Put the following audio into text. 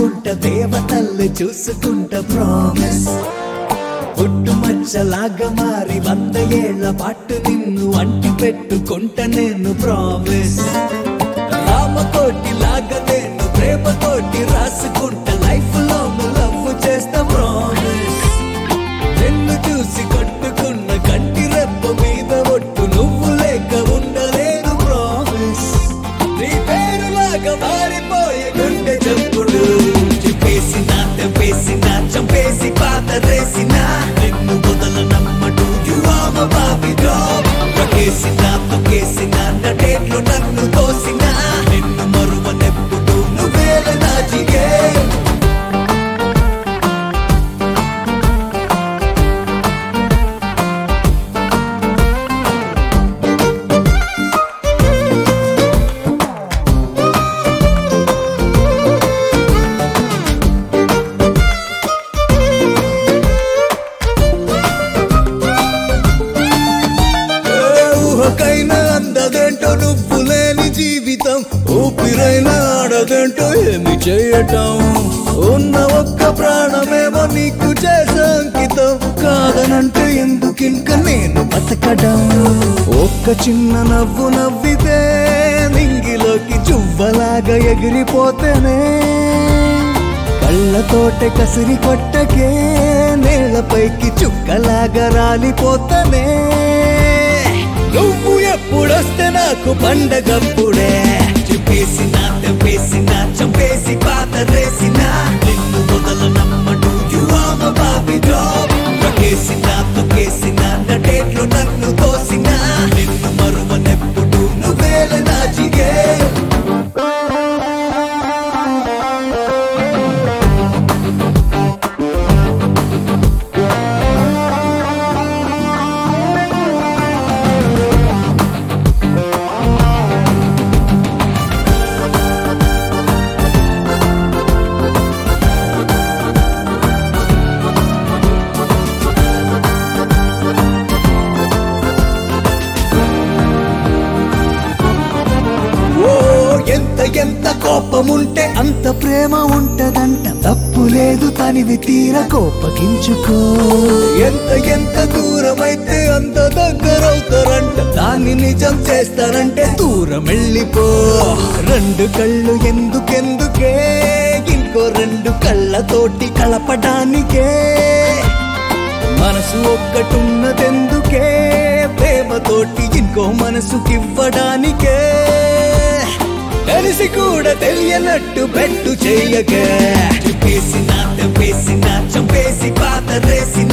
దాచుకుంట దేవతల్ని చూసుకుంట ప్రామిస్ పుట్టు మచ్చలాగా మారి వంద ఏళ్ల పాటు నిన్ను అంటి పెట్టుకుంట నేను ప్రామిస్ రామకోటి లాగా నేను ప్రేమతోటి రాసుకుంట లైఫ్ లో లవ్ చేస్తా ప్రామిస్ నిన్ను చూసి కొట్టుకున్న కంటి రెప్ప మీద ఒట్టు నువ్వు లేక ఉండలేదు ప్రామిస్ నీ పేరులాగా మారిపోయే గుండె చప్పుడు చెప్పేసిన తెప్పేసిన చంపేసి పాత రేసిన నిన్ను వదల నమ్మడు యువామ బాబి జాబ్ ప్రకేసిన తొక్కేసిన నటేట్లు నన్ను తోసిన నిన్ను మరువనెప్పుడు నువ్వేల నాచిగే ఏ ఊహకైనా అందదేంటో నువ్వు లేని జీవితం ఊపిరైనా ఆడదేంటో ఏమి చేయటం ఉన్న ఒక్క ప్రాణమేమో నీకు చేసే అంకితం కాదనంటే ఎందుకింక నేను బతకడం ఒక్క చిన్న నవ్వు నవ్వితే నింగిలోకి చువ్వలాగా ఎగిరిపోతేనే కళ్ళతోటే కసిరి కొట్టకే నేలపైకి చుక్కలాగా రాలిపోతనే నువ్వు ఎప్పుడొస్తే నాకు పండగప్పుడే చెప్పేసిన తెప్పేసిన చంపేసి పాత రేసిన నిన్ను వదల నమ్మడు యువామ బాబి జాబ్ ప్రకేసిన తొక్కేసిన నటేట్లు నన్ను తోసిన నిన్ను మరువనెప్పుడు నువ్వేల నాచిగే ఓ ఎంత ఎంత కోపముంటే అంత ప్రేమ ఉంటదంట తప్పు లేదు తనివి తీర కోపగించుకో ఎంత ఎంత దూరమైతే అంత దగ్గరవుతారంట దాన్ని నిజం చేస్తారంటే దూరం వెళ్ళిపో రెండు కళ్ళు ఎందుకెందుకే ఇంకో రెండు కళ్ళతోటి కలపడానికే మనసు ఒక్కటున్నదెందుకే ప్రేమతోటి ఇంకో మనసుకివ్వడానికే తెలిసి కూడా తెలియనట్టు పెట్టు చెయ్యకే చెప్పేసిన తెప్పేసిన చంపేసి పాత రేసిన